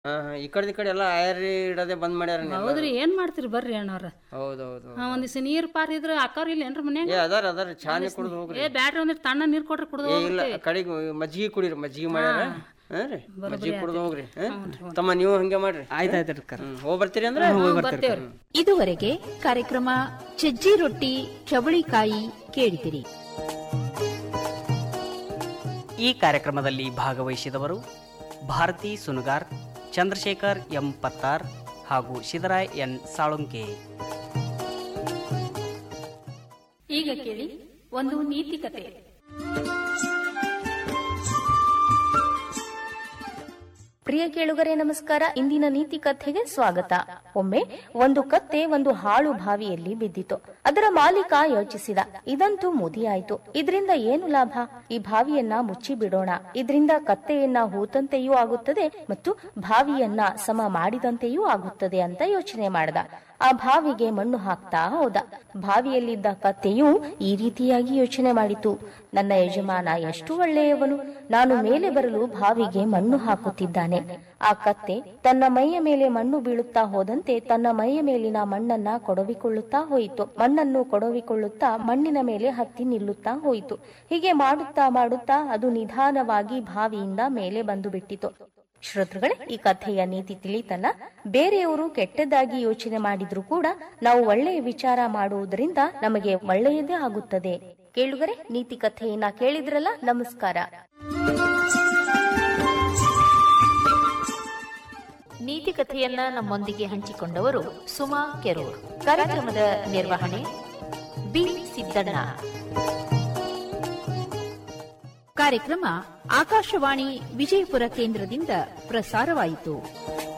ಹಾ ಹಾ ಈ ಕಡೆ ಈ ಕಡೆ ಎಲ್ಲ ಆಯರಿ ಇಡೋದೇ ಬಂದ್ ಮಾಡ್ಯಾರ ನೀವು. ಹೌದ್ರಿ ಏನ್ ಮಾಡ್ತೀರಿ ಬರ್ರಿ ಅಣ್ಣವ್ರ ಹೌದ್ ಹೌದ್ ಹೌದ್. ಹಾ ಒಂದಿವ್ಸ ನೀರ್ ಪಾರ್ ಇದ್ರ ಅಕ್ಕವ್ರ ಇಲ್ಲ ಏನ್ರ ಮನ್ಯಾಗ ಏ ಅದಾರ ಅದಾರ ಚಾನೆ ಕುಡ್ದು ಹೋಗ್ರಿ ಏ ಬ್ಯಾಡ್ರಿ ಒಂದಿಟ್ ತಣ್ಣ ನೀರ್ ಕೊಟ್ರಿ ಕುಡ್ದು ಏ ಇಲ್ಲ ಕಡೆಗೆ ಮಜ್ಜಿಗೆ ಕುಡೀರಿ ಮಜ್ಜಿಗೆ ಮಾಡ್ಯಾರ ಹಾ ರೀ ಮಜ್ಜಿಗೆ ಕುಡ್ದು ಹೋಗ್ರಿ ಹಾ? ತಮ್ಮ ನೀವು ಹಂಗೆ ಮಾಡ್ರಿ ಆಯ್ತು ಆಯ್ತು ಅಕ್ಕ ಹ್ಮ್ ಹೋಗ್ ಬರ್ತೀರಿ ಅಂದ್ರೆ ಬರ್ತೇವ್ರಿ ಇದುವರೆಗೆ ಕಾರ್ಯಕ್ರಮ ಸಜ್ಜಿ ರೊಟ್ಟಿ ಚವಳಿಕಾಯಿ ಕೇಳಿದಿರಿ ಈ ಕಾರ್ಯಕ್ರಮದಲ್ಲಿ ಭಾಗವಹಿಸಿದವರು ಭಾರತಿ ಸುನುಗಾರ್ ಚಂದ್ರಶೇಖರ್ ಎಂ ಪತ್ತಾರ್ ಹಾಗೂ ಶಿದರಾಯ್ ಎನ್ ಸಾಳುಂಕೆ ಈಗ ಕೇಳಿ ಒಂದು ನೀತಿ ಕತೆ ಪ್ರಿಯ ಕೇಳುಗರೆ ನಮಸ್ಕಾರ ಇಂದಿನ ನೀತಿ ಕಥೆಗೆ ಸ್ವಾಗತ ಒಮ್ಮೆ ಒಂದು ಕತ್ತೆ ಒಂದು ಹಾಳು ಬಾವಿಯಲ್ಲಿ ಬಿದ್ದಿತು ಅದರ ಮಾಲೀಕ ಯೋಚಿಸಿದ ಇದಂತೂ ಮುದಿಯಾಯ್ತು ಇದರಿಂದ ಏನು ಲಾಭ ಈ ಬಾವಿಯನ್ನ ಮುಚ್ಚಿ ಬಿಡೋಣ ಇದರಿಂದ ಕತ್ತೆಯನ್ನ ಹೂತಂತೆಯೂ ಆಗುತ್ತದೆ ಮತ್ತು ಬಾವಿಯನ್ನ ಸಮ ಮಾಡಿದಂತೆಯೂ ಆಗುತ್ತದೆ ಅಂತ ಯೋಚನೆ ಮಾಡಿದ ಆ ಬಾವಿಗೆ ಮಣ್ಣು ಹಾಕ್ತಾ ಹೋದ ಬಾವಿಯಲ್ಲಿದ್ದ ಕತ್ತೆಯು ಈ ರೀತಿಯಾಗಿ ಯೋಚನೆ ಮಾಡಿತು ನನ್ನ ಯಜಮಾನ ಎಷ್ಟು ಒಳ್ಳೆಯವನು ನಾನು ಮೇಲೆ ಬರಲು ಬಾವಿಗೆ ಮಣ್ಣು ಹಾಕುತ್ತಿದ್ದಾನೆ ಆ ಕತ್ತೆ ತನ್ನ ಮೈಯ ಮೇಲೆ ಮಣ್ಣು ಬೀಳುತ್ತಾ ಹೋದಂತೆ ತನ್ನ ಮೈಯ ಮೇಲಿನ ಮಣ್ಣನ್ನ ಕೊಡವಿಕೊಳ್ಳುತ್ತಾ ಹೋಯಿತು ಮಣ್ಣನ್ನು ಕೊಡವಿಕೊಳ್ಳುತ್ತಾ ಮಣ್ಣಿನ ಮೇಲೆ ಹತ್ತಿ ನಿಲ್ಲುತ್ತಾ ಹೋಯಿತು ಹೀಗೆ ಮಾಡುತ್ತಾ ಮಾಡುತ್ತಾ ಅದು ನಿಧಾನವಾಗಿ ಬಾವಿಯಿಂದ ಮೇಲೆ ಬಂದು ಬಿಟ್ಟಿತು ಶ್ರೋತೃಗಳೇ ಈ ಕಥೆಯ ನೀತಿ ತಿಳಿತಲ್ಲ ಬೇರೆಯವರು ಕೆಟ್ಟದಾಗಿ ಯೋಚನೆ ಮಾಡಿದ್ರು ಕೂಡ ನಾವು ಒಳ್ಳೆಯ ವಿಚಾರ ಮಾಡುವುದರಿಂದ ನಮಗೆ ಒಳ್ಳೆಯದೇ ಆಗುತ್ತದೆ ಕೇಳುಗರೆ ನೀತಿ ಕಥೆಯನ್ನ ಕೇಳಿದ್ರಲ್ಲ ನಮಸ್ಕಾರ ನೀತಿ ಕಥೆಯನ್ನ ನಮ್ಮೊಂದಿಗೆ ಹಂಚಿಕೊಂಡವರು ಸುಮಾ ಕೆರೂರ್ ಕಾರ್ಯಕ್ರಮದ ನಿರ್ವಹಣೆ ಬಿ ಸಿದ್ದಣ್ಣ ಕಾರ್ಯಕ್ರಮ ಆಕಾಶವಾಣಿ ವಿಜಯಪುರ ಕೇಂದ್ರದಿಂದ ಪ್ರಸಾರವಾಯಿತು